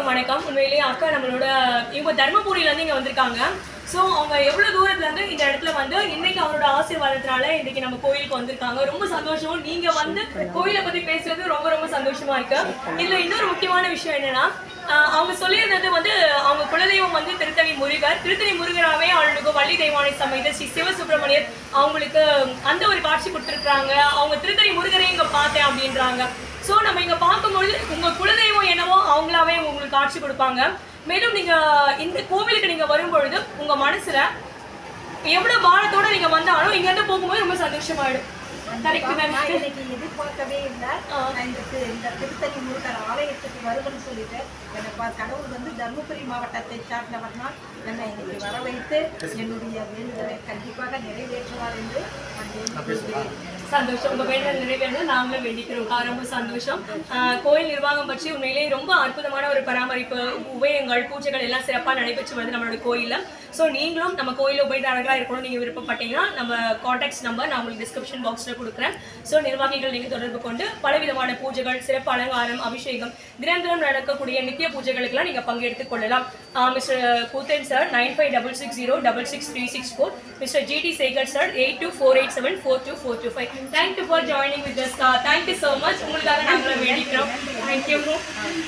அனைவருக்கும் வணக்கம் உண்மையிலேயே அக்கா நம்மளோட இவங்க தர்மபுரியிலேருந்து இங்கே வந்திருக்காங்க ஸோ அவங்க எவ்வளோ தூரத்துலேருந்து இந்த இடத்துல வந்து இன்னைக்கு அவரோட ஆசீர்வாதத்தினால இன்னைக்கு நம்ம கோயிலுக்கு வந்திருக்காங்க ரொம்ப சந்தோஷம் நீங்கள் வந்து கோயிலை பற்றி பேசுறது ரொம்ப ரொம்ப சந்தோஷமா இருக்கு இதில் இன்னொரு முக்கியமான விஷயம் என்னன்னா ஆஹ் அவங்க சொல்லியிருந்தது வந்து அவங்க குலதெய்வம் வந்து திருத்தணி முருகர் திருத்தணி முருகராகவே அவளுக்கு வள்ளி தெய்வானை சமைத்த ஸ்ரீ சிவசுப்பிரமணியர் அவங்களுக்கு அந்த ஒரு காட்சி கொடுத்துருக்காங்க அவங்க திருத்தணி முருகரையும் இங்கே பார்த்தேன் அப்படின்றாங்க ஸோ நம்ம இங்கே பார்க்கும்பொழுது உங்கள் குலதெய்வம் என்னவோ அவங்களாவே உங்களுக்கு காட்சி கொடுப்பாங்க மேலும் நீங்கள் இந்த கோவிலுக்கு நீங்கள் வரும்பொழுது உங்கள் மனசில் எவ்வளோ பாரத்தோட நீங்கள் வந்தாலும் இங்கேருந்து போகும்போது ரொம்ப சந்தோஷமாயிடும் கரெக்ட் நான் தானே இன்னைக்கு எதிர்பார்க்கவே இல்லை ஆ. நான் இந்த தி- இந்த திருத்தணி முருகர் ஆலயத்துக்கு வருவேன்னு சொல்லிட்டு என்னை பா- கடவுள் வந்து தருமபுரி மாவட்டத்தை சார்ந்தவர்னா என்னை இன்னைக்கு வர வைத்து என்னுடைய வேண்டுதலை கண்டிப்பாக நிறைவேற்றுவார் என்று நான் வேண்டிக் சந்தோஷம் உங்க வேண்டுதல் நிறைவேறது நாங்களும் வேண்டிக்கிறோம் ஆ, ரொம்ப சந்தோஷம் ஆ, கோயில் நிர்வாகம் பற்றி உண்மையிலேயே ரொம்ப அற்புதமான ஒரு பராமரிப்பு உபயங்கள் பூஜைகள் எல்லாம் சிறப்பாக நடைபெற்று வருது நம்மளோட கோயில்ல ஸோ நீங்களும் நம்ம கோயிலில் உபயதாரர்களாக இருக்கணும் நீங்கள் விருப்பப்பட்டீங்கன்னா நம்ம காண்டாக்ட்ஸ் நம்பர் நான் உங்களுக்கு டிஸ்கிரிப்ஷன் பாக்ஸில் கொடுக்குறேன் ஸோ நிர்வாகிகள் நீங்கள் தொடர்பு கொண்டு பலவிதமான பூஜைகள் சிறப்பு அலங்காரம் அபிஷேகம் தினம் தினம் நடக்கக்கூடிய நித்திய பூஜைகளுக்கெல்லாம் நீங்கள் பங்கெடுத்துக் கொள்ளலாம் mister Koothan sir nine five double six zero double six three six four mister GT Sekar sir eight two four eight seven four two four two five thank you for joining with us thank you so much உங்களுக்காக நாங்கள் வேண்டிக்கிறோம் thank you